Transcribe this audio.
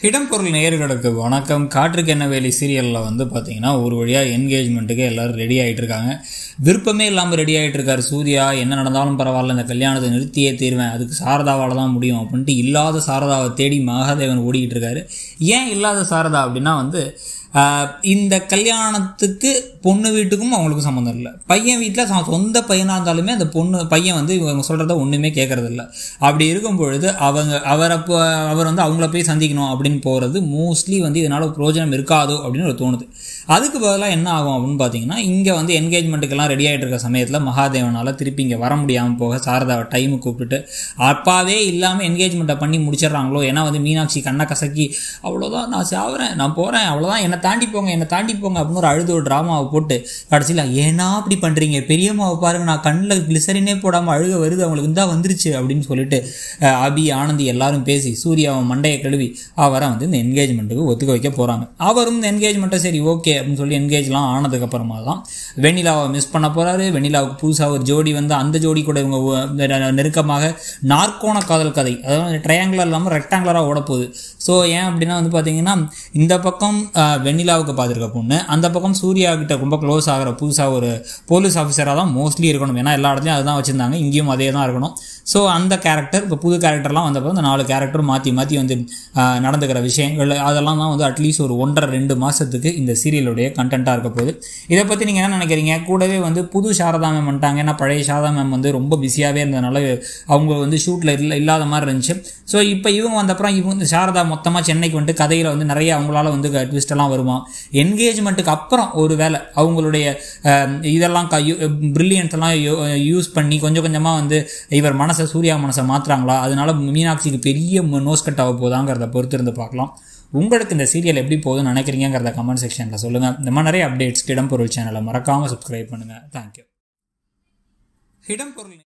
இடம்பொருள் நேயர்களுக்கு வணக்கம் காற்றுக்கு என்ன வேலி சீரியலில் வந்து பார்த்தீங்கன்னா ஒரு வழியாக என்கேஜ்மெண்ட்டுக்கு எல்லாரும் ரெடி ஆகிட்டு இருக்காங்க விருப்பமே இல்லாமல் ரெடி ஆகிட்டு இருக்காரு சூர்யா என்ன நடந்தாலும் பரவாயில்ல இந்த கல்யாணத்தை நிறுத்தியே தீர்வேன் அதுக்கு சாரதாவால் தான் முடியும் அப்படின்ட்டு இல்லாத சாரதாவை தேடி மகாதேவன் ஓடிக்கிட்டு இருக்காரு ஏன் இல்லாத சாரதா அப்படின்னா வந்து ஆஹ், இந்த கல்யாணத்துக்கு பொண்ணு வீட்டுக்கும் அவங்களுக்கு சம்மந்தம் இல்லை பையன் வீட்டில் சொந்த பையனாக இருந்தாலுமே அந்த பொண்ணு பையன் வந்து இவங்க சொல்கிறத ஒன்றுமே கேட்கறது இல்ல அப்படி இருக்கும் பொழுது அவங்க அவரை போ- அவர் வந்து அவங்கள போய் சந்திக்கணும் அப்படின்னு போகிறது மோஸ்ட்லி வந்து இதனால் பிரயோஜனம் இருக்காதோ அப்படின்னு ஒரு தோணுது அதுக்கு பதிலாக என்ன ஆகும் அப்படின்னு பார்த்தீங்கன்னா இங்கே வந்து என்கேஜ்மெண்ட்டுக்கெல்லாம் ரெடி ஆகிட்டு இருக்க சமயத்தில் மகாதேவனால் திருப்பி இங்கே வர முடியாமல் போக சாரதாவை டைமு கூப்பிட்டுட்டு அப்பாவே இல்லாமல் என்கேஜ்மெண்ட்டை பண்ணி முடிச்சிடுறாங்களோ ஏன்னா வந்து மீனாட்சி கண்ணை கசக்கி அவ்வளோதான் நான் சாவுறேன் நான் போகிறேன் அவ்வளோதான் என்னை தாண்டி போங்க என்னை தாண்டி போங்க அப்படின்னு ஒரு அழுது ஒரு ட்ராமாவை போட்டு கடைசியில் ஏன்னா அப்படி பண்ணுறீங்க பெரியம்மாவை பாருங்க நான் கண்ணில் கிளிசரினே போடாமல் அழுக வருது அவங்களுக்கு இந்தா வந்துருச்சு அப்படின்னு சொல்லிட்டு அஹ், அபி ஆனந்தி எல்லாரும் பேசி சூர்யாவை மண்டையை கழுவி அவரை வந்து இந்த என்கேஜ்மெண்ட்டுக்கு ஒத்துக்க வைக்க போகிறாங்க அவரும் இந்த என்கேஜ்மெண்ட்டை சரி ஓகே அப்படின்னு சொல்லி என்கேஜ்லாம் ஆனதுக்கப்புறமா தான் வெண்ணிலாவை மிஸ் பண்ண போகிறாரு வெண்ணிலாவுக்கு புதுசாக ஒரு ஜோடி வந்து அந்த ஜோடி கூட இவங்க ஒ- நெ- நெருக்கமாக நாற்கோண காதல் கதை அதாவது ட்ரையாங்குலர் இல்லாமல் ரெக்டாங்குலராக ஓடப்போகுது ஸோ ஏன் அப்படின்னா வந்து பார்த்தீங்கன்னா இந்த பக்கம் அஹ், வெண்ணிலாவுக்கு பார்த்துருக்க பொண்ணு அந்த பக்கம் சூர்யா கிட்ட ரொம்ப க்ளோஸ் ஆகிற புதுசாக ஒரு போலீஸ் ஆஃபீஸராக தான் மோஸ்ட்லி இருக்கணும் ஏன்னா எல்லா இடத்துலையும் அதுதான் வச்சுருந்தாங்க இங்கேயும் அதே தான் இருக்கணும் ஸோ அந்த கேரக்டர் இப்போ புது கேரக்டர்லாம் வந்தப்போ அந்த நாலு கேரக்டர் மாற்றி மாற்றி வந்து அஹ், நடந்துக்கிற விஷயங்கள் அதெல்லாம் தான் வந்து அட்லீஸ்ட் ஒரு ஒன்றரை ரெண்டு மாதத்துக்கு இந்த சீரியலுடைய கண்டென்ட்டாக இருக்க போகுது இதை பற்றி நீங்கள் என்ன நினைக்கிறீங்க கூடவே வந்து புது சாரதா மேம் வந்துட்டாங்க ஏன்னா பழைய சாரதா மேம் வந்து ரொம்ப பிஸியாகவே இருந்ததுனால அவங்க வந்து ஷூட்டில் இல்லை இல்லாத மாதிரி இருந்துச்சு ஸோ இப்போ இவங்க வந்தப்புறம் இவங்க இந்த சாரதா மொத்தமாக சென்னைக்கு வந்துட்டு கதையில் வந்து நிறைய அவங்களால வந்து ட்விஸ்ட் எல்லாம் வருமா என்கேஜ்மெண்ட்டுக்கு அப்புறம் ஒரு வேளை அவங்களுடைய அஹ், இதெல்லாம் க பிரில்லியன்ஸ் எல்லாம் யூஸ் பண்ணி கொஞ்சம் கொஞ்சமாக வந்து இவர் மனசை சூர்யா மனசை மாற்றுறாங்களா அதனால மீனாட்சிக்கு பெரிய நோஸ் கட் ஆக போதாங்கிறத பொறுத்து இருந்து பார்க்கலாம் உங்களுக்கு இந்த சீரியல் எப்படி போகுதுன்னு நினைக்கிறீங்கிறத கமெண்ட் செக்ஷனில் சொல்லுங்கள் இந்த மாதிரி நிறைய அப்டேட்ஸ்க்கு இடம்பொருள் சேனலை மறக்காமல் சப்ஸ்கிரைப் பண்ணுங்கள் தேங்க்யூ இடம்பொருள்